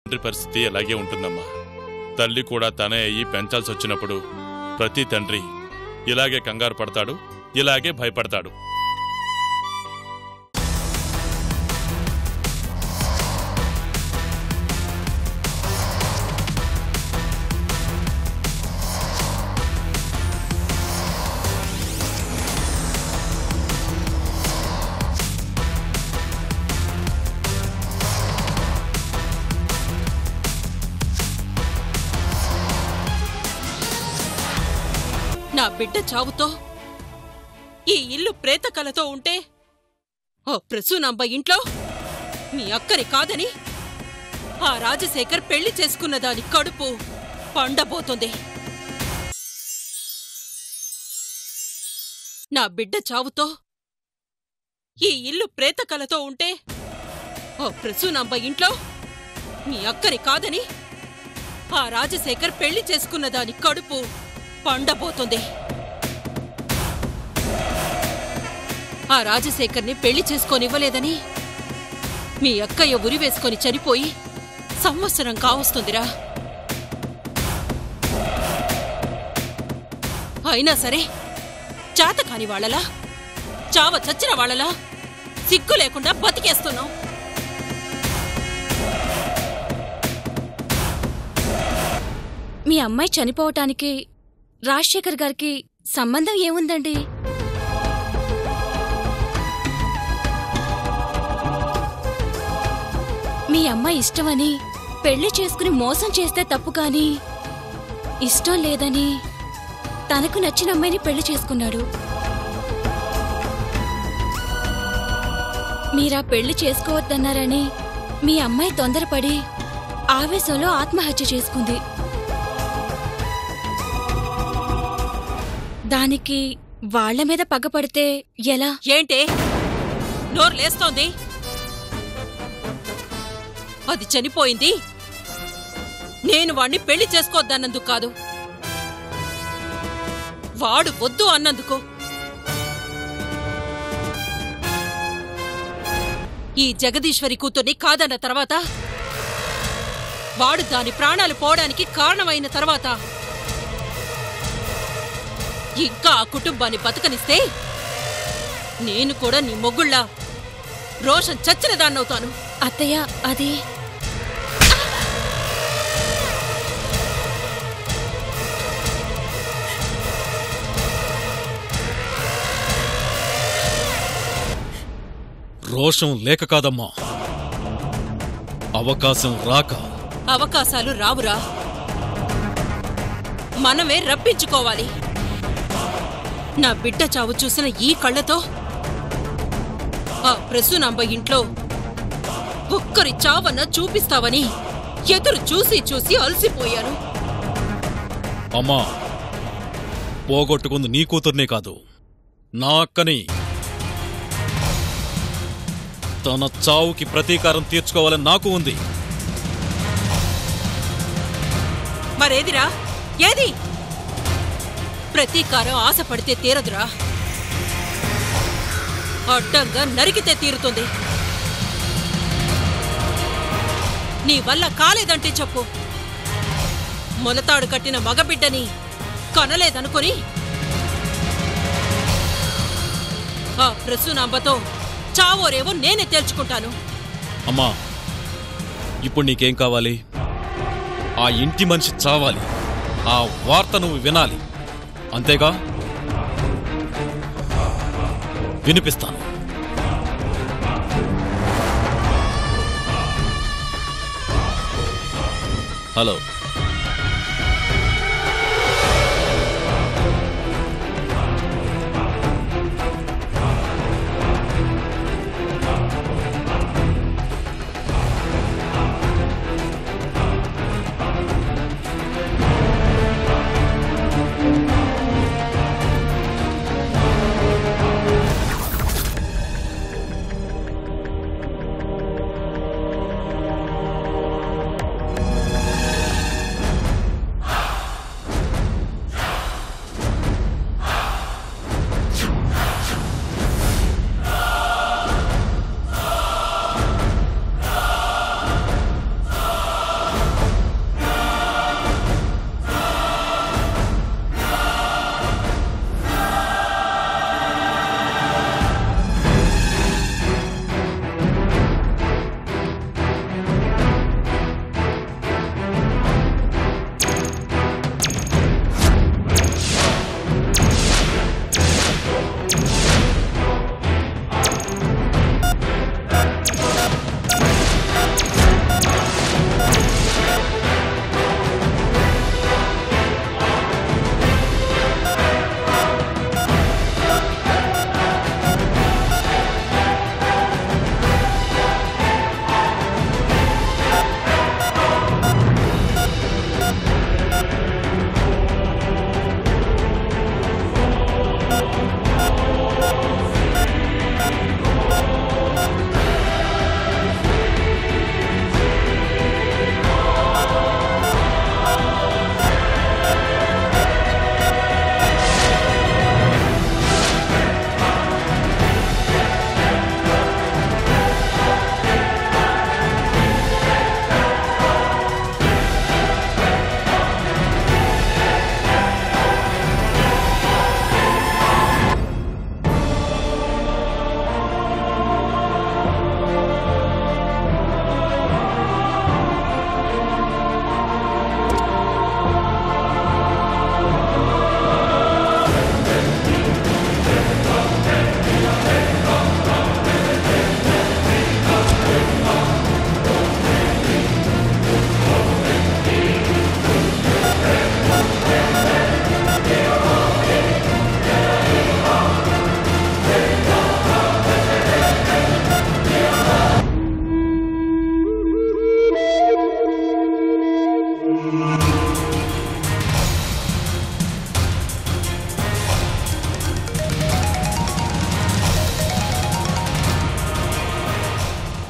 తండ్రి పరిస్థితి అలాగే ఉంటుందమ్మా తల్లి కూడా తనే అయ్యి పెంచాల్సి వచ్చినప్పుడు ప్రతి తండ్రి ఇలాగే కంగారు పడతాడు ఇలాగే భయపడతాడు నా బిడ్డ చావుతో ఈ ఇల్లు ప్రేతకలతో ఉంటే ఓ ప్రసూనాంబ ఇంట్లో మీ అక్కని కాదని ఆ రాజశేఖర్ పెళ్లి చేసుకున్న దాని కడుపు పండబోతుంది నా బిడ్డ చావుతో ఈ ఇల్లు ప్రేతకలతో ఉంటే ఓ ప్రసూనాంబ ఇంట్లో మీ అక్కని కాదని ఆ రాజశేఖర్ పెళ్లి చేసుకున్న దాని కడుపు పండబోతుంది ఆ రాజశేఖర్ని పెళ్లి చేసుకోనివ్వలేదని మీ అక్కయ్య ఉరి వేసుకొని చనిపోయి సంవత్సరం కావస్తుందిరా అయినా సరే చాతకాని వాళ్ళలా చావ చచ్చిన వాళ్ళలా సిగ్గు లేకుండా బతికేస్తున్నాం మీ అమ్మాయి చనిపోవటానికి రాజశేఖర్ గారికి సంబంధం ఏముందండి మీ అమ్మాయి ఇష్టమని పెళ్లి చేసుకుని మోసం చేస్తే తప్పు కాని ఇష్టం లేదని తనకు నచ్చిన అమ్మాయిని పెళ్లి చేసుకున్నాడు మీరా పెళ్లి చేసుకోవద్దన్నారని మీ అమ్మాయి తొందరపడి ఆవేశంలో ఆత్మహత్య చేసుకుంది దానికి వాళ్ళ మీద పగపడితే ఎలా ఏంటే నోరు లేస్తోంది అది చనిపోయింది నేను వాణ్ణి పెళ్లి చేసుకోవద్దన్నందుకు కాదు వాడు వద్దు అన్నందుకు ఈ జగదీశ్వరి కూతుర్ని కాదన్న తర్వాత వాడు దాని ప్రాణాలు పోవడానికి కారణమైన తర్వాత ఇంకా ఆ కుటుంబాన్ని బతకనిస్తే నేను కూడా నీ మొగుళ్ళ రోషన్ చచ్చిన దాన్నవుతాను అత్తయ్య అది రోషం లేక కాదమ్మా అవకాశం రాక అవకాశాలు రావురా మనమే రప్పించుకోవాలి నా బిడ్డ చావు చూసిన ఈ కళ్ళతో ఆ ప్రసూనాంబ ఇంట్లో ఒక్కరి చావన్న చూపిస్తావని ఎదురు చూసి చూసి అలసిపోయాను అమ్మా పోగొట్టుకుంది నీ కూతుర్నే కాదు నా అక్కని తన చావుకి ప్రతీకారం తీర్చుకోవాలని నాకు ఉంది మరేదిరా ఏది ప్రతీకారం ఆశపడితే తీరదురా అడ్డంగా నరికితే తీరుతుంది నీ వల్ల కాలేదంటే చెప్పు మొలతాడు కట్టిన మగబిడ్డని కనలేదనుకొని ఆ ప్రసూనాంబతో చావోరేవో నేనే తేల్చుకుంటాను అమ్మా ఇప్పుడు నీకేం కావాలి ఆ ఇంటి మనిషి చావాలి ఆ వార్త నువ్వు వినాలి అంతేగా వినిపిస్తాను హలో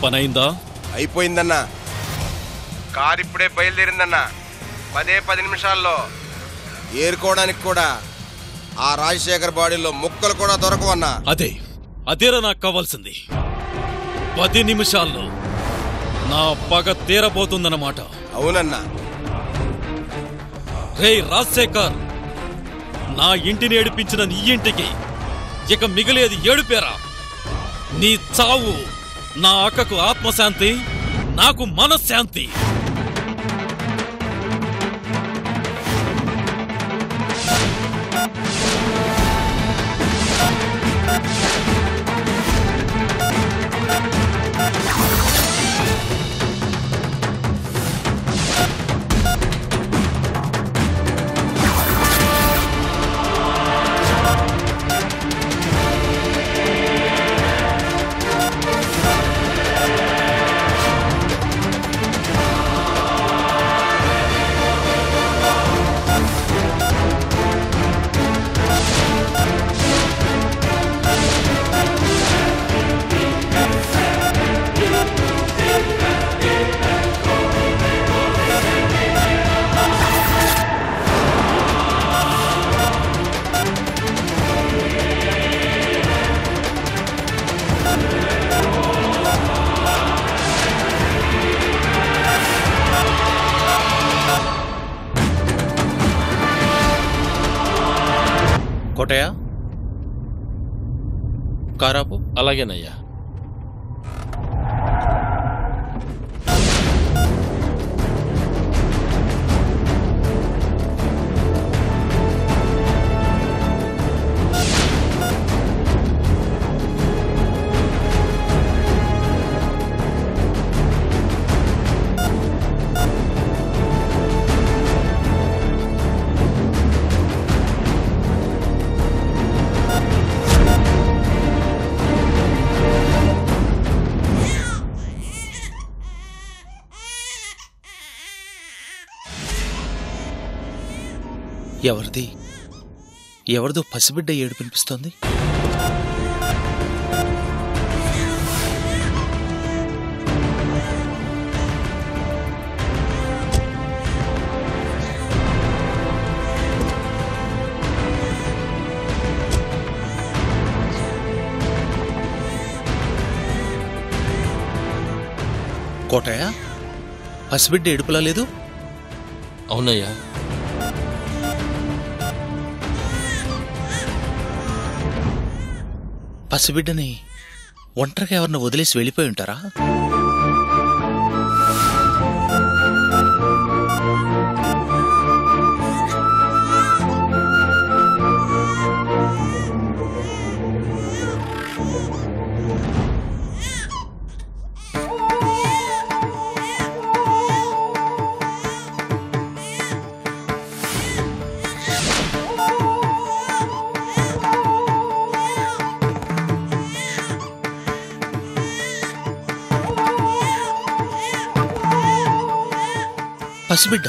పనైందా అయిపోయిందన్నా కారు ఇప్పుడే బయలుదేరిందన్నా పదే పది నిమిషాల్లో ఏరుకోవడానికి కూడా ఆ రాజశేఖర్ బాడీలో ముక్కలు కూడా దొరకవన్నా అదే అదేరా నాకు కావాల్సింది పది నిమిషాల్లో నా పగ తీరబోతుందన్నమాట అవునన్నా రే రాజశేఖర్ నా ఇంటిని ఏడిపించిన నీ ఇంటికి ఇక మిగిలేది ఏడుపేరా నీ చావు నా అక్కకు ఆత్మశాంతి నాకు మనశ్శాంతి కోటయ్య కారాపు అలాగేనయ్యా ఎవరిది ఎవరిదో పసిబిడ్డ ఏడు వినిపిస్తోంది కోటయ్య పసిబిడ్డ ఏడుపులా లేదు అవునయ్యా పసిబిడ్డని ఒంటరిగా ఎవరిని వదిలేసి వెళ్ళిపోయి ఉంటారా పసిబిడ్డ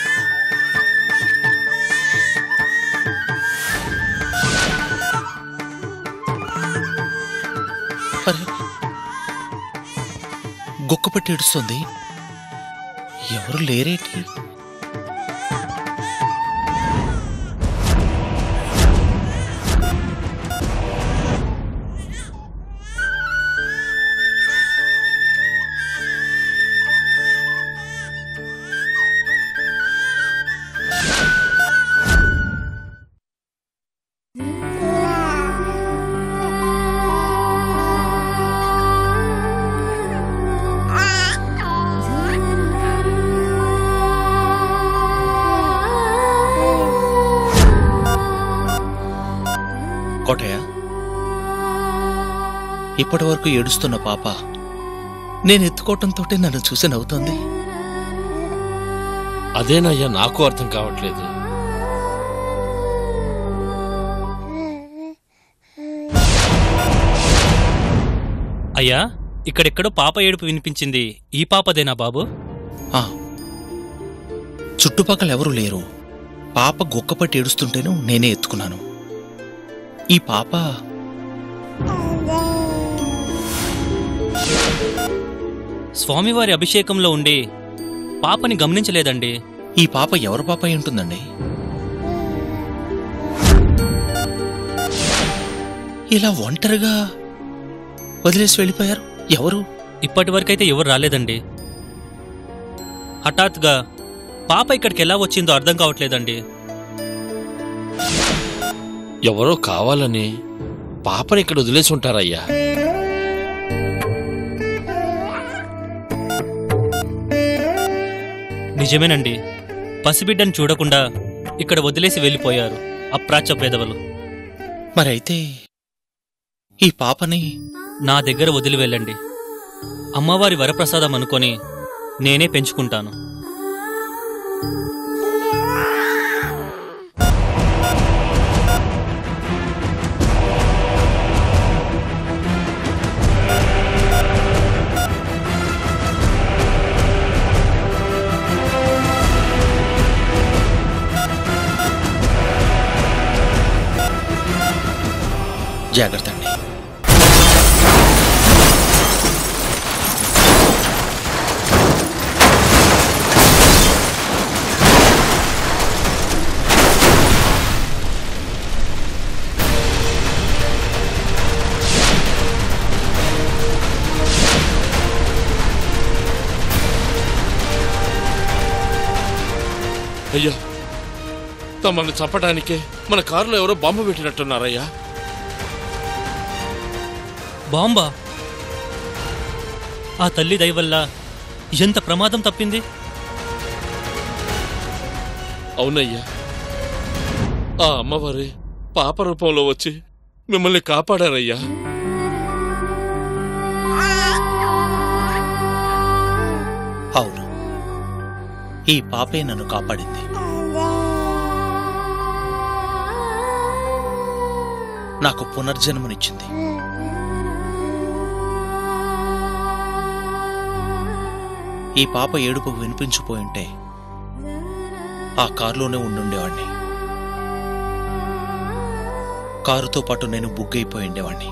అరే గుక్కపట్టి ఏడుస్తుంది ఎవరు లేరేటి కోటయ్య ఇప్పటి వరకు ఏడుస్తున్న పాప నేను ఎత్తుకోవటంతో నన్ను చూసి నవ్వుతోంది అదేనయ్యా నాకు అర్థం కావట్లేదు అయ్యా ఇక్కడెక్కడో పాప ఏడుపు వినిపించింది ఈ పాపదేనా బాబు ఆ, చుట్టుపక్కల ఎవరూ లేరు పాప గుక్కపట్టి ఏడుస్తుంటేను నేనే ఎత్తుకున్నాను ఈ పాప స్వామివారి అభిషేకంలో ఉండి పాపని గమనించలేదండి ఈ పాప ఎవరు పాప అయి ఉంటుందండి ఇలా ఒంటరిగా వదిలేసి వెళ్ళిపోయారు ఎవరు ఇప్పటి వరకైతే ఎవరు రాలేదండి హఠాత్గా పాప ఇక్కడికి ఎలా వచ్చిందో అర్థం కావట్లేదండి ఎవరో కావాలని పాపని ఇక్కడ వదిలేసి ఉంటారయ్యా నిజమేనండి పసిబిడ్డను చూడకుండా ఇక్కడ వదిలేసి వెళ్ళిపోయారు అప్రాచ్య పేదవలు మరి అయితే ఈ పాపని నా దగ్గర వదిలి వెళ్ళండి అమ్మవారి వరప్రసాదం అనుకొని నేనే పెంచుకుంటాను జాగ్రత్త అండి అయ్యా తమని చంపడానికే మన కారులో ఎవరో బాంబు పెట్టినట్టున్నారయ్యా బాంబా ఆ తల్లి దయ వల్ల ఎంత ప్రమాదం తప్పింది అవునయ్యా ఆ అమ్మవారి పాప రూపంలో వచ్చి మిమ్మల్ని కాపాడారయ్యా అవును ఈ పాపే నన్ను కాపాడింది నాకు పునర్జన్మనిచ్చింది ఈ పాప ఏడుపు వినిపించిపోయింటే ఆ కారులోనే ఉండుండేవాణ్ణి కారుతో పాటు నేను బుగ్గైపోయి ఉండేవాణ్ణి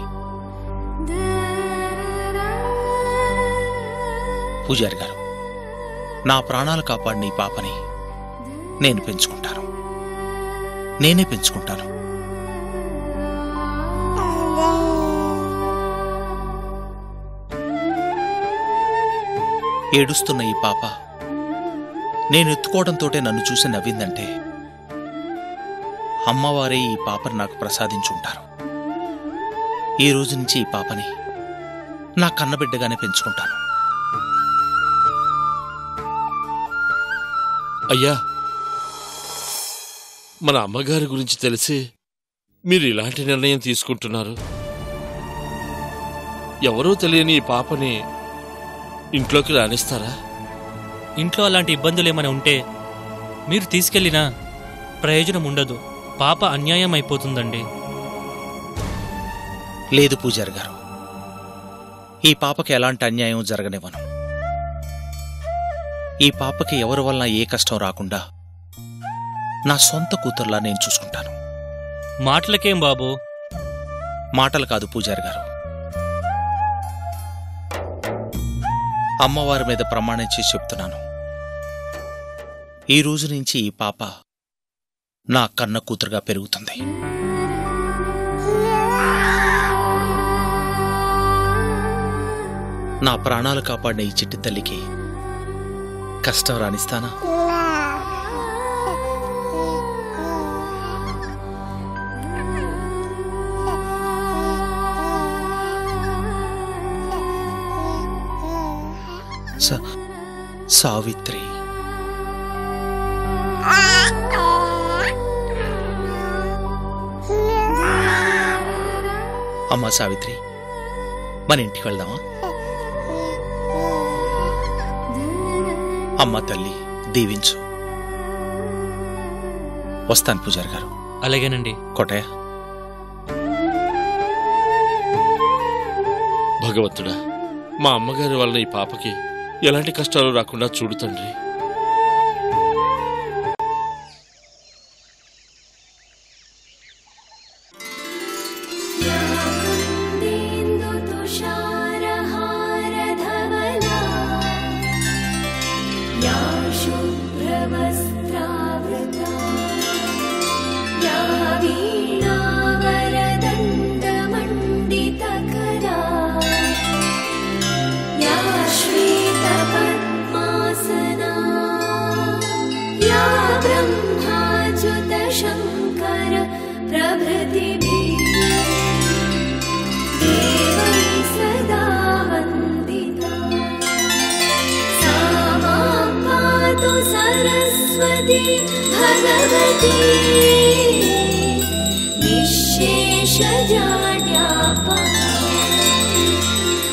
పూజారి గారు నా ప్రాణాలు కాపాడిన ఈ పాపని నేను పెంచుకుంటాను నేనే పెంచుకుంటాను ఏడుస్తున్న ఈ పాప నేను ఎత్తుకోవడంతోటే నన్ను చూసి నవ్విందంటే అమ్మవారే ఈ పాపను నాకు ప్రసాదించుంటారు ఈ రోజు నుంచి ఈ పాపని నా కన్నబిడ్డగానే పెంచుకుంటాను అయ్యా మన అమ్మగారి గురించి తెలిసి మీరు ఇలాంటి నిర్ణయం తీసుకుంటున్నారు ఎవరూ తెలియని ఈ పాపని ఇంట్లోకి రానిస్తారా ఇంట్లో అలాంటి ఇబ్బందులు ఏమైనా ఉంటే మీరు తీసుకెళ్ళినా ప్రయోజనం ఉండదు పాప అన్యాయం అయిపోతుందండి లేదు పూజారి గారు ఈ పాపకి ఎలాంటి అన్యాయం జరగనివ్వను ఈ పాపకి ఎవరి వలన ఏ కష్టం రాకుండా నా సొంత కూతుర్లా నేను చూసుకుంటాను మాటలకేం బాబు మాటలు కాదు పూజారి గారు అమ్మవారి మీద ప్రమాణం చేసి చెప్తున్నాను ఈ రోజు నుంచి ఈ పాప నా కన్న కూతురుగా పెరుగుతుంది నా ప్రాణాలు కాపాడిన ఈ చిట్టి తల్లికి కష్టం రానిస్తానా స సావిత్రి అమ్మా సావిత్రి మన ఇంటికి వెళ్దామా అమ్మ తల్లి దీవించు వస్తాను పూజారి గారు అలాగేనండి కోటయ్య భగవంతుడా మా అమ్మగారి వలన ఈ పాపకి ఎలాంటి కష్టాలు రాకుండా చూడు తండ్రి धवला सरस्वती भगवती विशेषजाड्यापा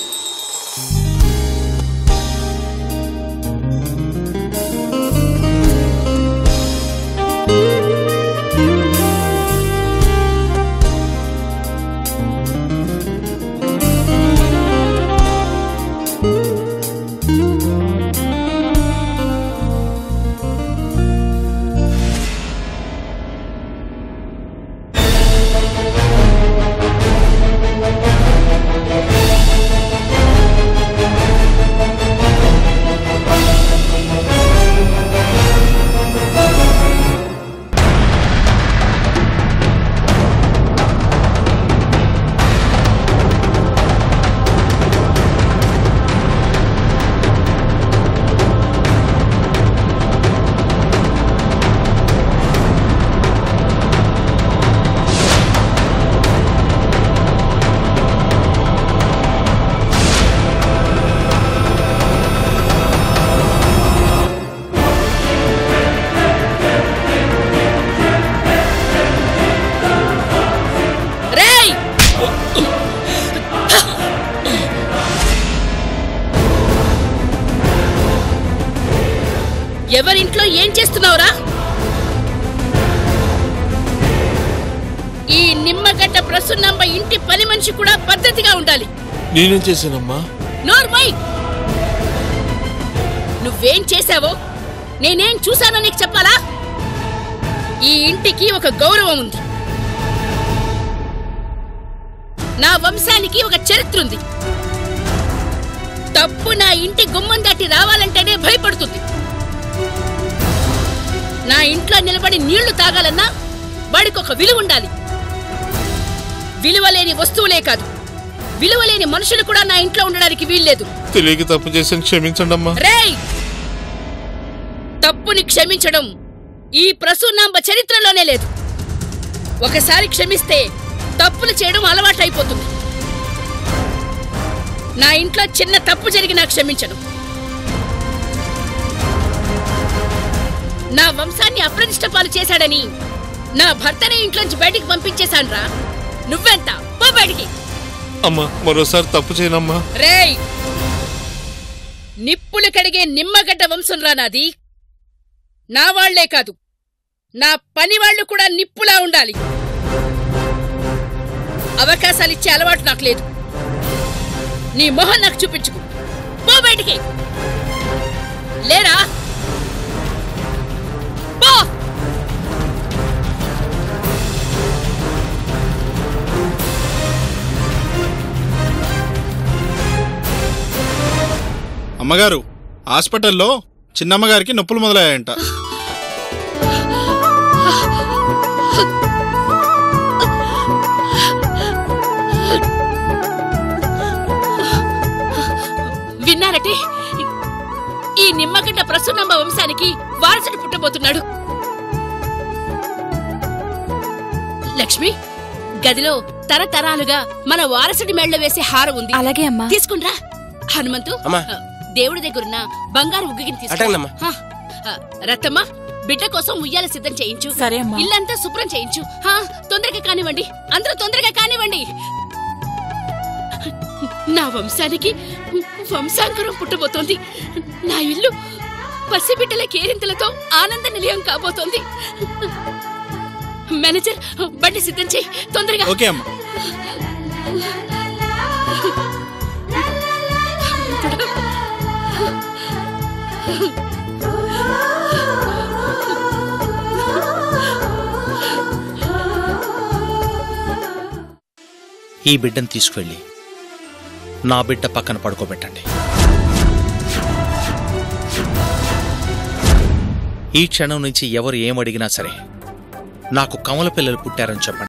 రేయ్ ఎవరింట్లో ఏం చేస్తున్నావురా ఈ నిమ్మగడ్డ ప్రసున్నమ్మ ఇంటి పని మనిషి కూడా పద్ధతిగా ఉండాలి నేనేం చేశానమ్మా నోర్మై నువ్వేం చేశావో నేనేం చూశానో నీకు చెప్పాలా ఈ ఇంటికి ఒక గౌరవం ఉంది నా వంశానికి ఒక చరిత్ర ఉంది తప్పు నా ఇంటి గుమ్మం దాటి రావాలంటేనే భయపడుతుంది నా ఇంట్లో నిలబడి నీళ్లు తాగాలన్నా వాడికి ఒక విలువ ఉండాలి విలువలేని వస్తువులే కాదు విలువలేని మనుషులు కూడా నా ఇంట్లో ఉండడానికి వీల్లేదు తెలియక తప్పు చేశాను క్షమించండి అమ్మా రేయ్ తప్పుని క్షమించడం ఈ ప్రసూనాంబ చరిత్రలోనే లేదు ఒకసారి క్షమిస్తే తప్పులు చేయడం అలవాటైపోతుంది నా ఇంట్లో చిన్న తప్పు జరిగినా క్షమించను నా వంశాన్ని అప్రతిష్ట పాలు చేశాడని నా భర్తనే ఇంట్లోంచి బయటికి పంపించేశాన్రా నువ్వెంత పో బయటికి అమ్మా మరోసారి తప్పు చేయనమ్మా రేయ్ నిప్పులు కడిగే నిమ్మగడ్డ వంశం రా నాది నా వాళ్లే కాదు నా పని వాళ్ళు కూడా నిప్పులా ఉండాలి అవకాశాలిచ్చే అలవాటు నాకు లేదు నీ మొహం నాకు చూపించుకు పో బయటికి లేరా పో అమ్మగారు హాస్పిటల్లో చిన్నమ్మగారికి నొప్పులు మొదలయ్యాయంట విన్నారటే ఈ నిమ్మగడ్డ ప్రసన్నమ్మ వంశానికి వారసుడు పుట్టబోతున్నాడు లక్ష్మి గదిలో తరతరాలుగా మన వారసుడి మెళ్ళ వేసే హారం ఉంది అలాగే అమ్మా తీసుకుండ్రా హనుమంతు అమ్మా. ఆ, దేవుడి దగ్గరున్న బంగారు ఉగ్గిని తీసుకు అటంగమ్మా. రత్తమ్మ బిడ్డ కోసం ఉయ్యాల సిద్ధం చేయించు సరే అమ్మా. ఇల్లంతా శుభ్రం చేయించు హా, తొందరగా కానివ్వండి అందరూ తొందరగా కానివ్వండి నా వంశానికి వంశాంకరం పుట్టబోతోంది నా ఇల్లు పసిబిడ్డల కేరింతలతో ఆనంద నిలయం కాబోతోంది మేనేజర్ బండి సిద్ధం చేయి తొందరగా ఓకే అమ్మా ఈ బిడ్డను తీసుకువెళ్ళి నా బిడ్డ పక్కన పడుకోబెట్టండి ఈ క్షణం నుంచి ఎవరు ఏమడిగినా సరే నాకు కమల పిల్లలు పుట్టారని చెప్పండి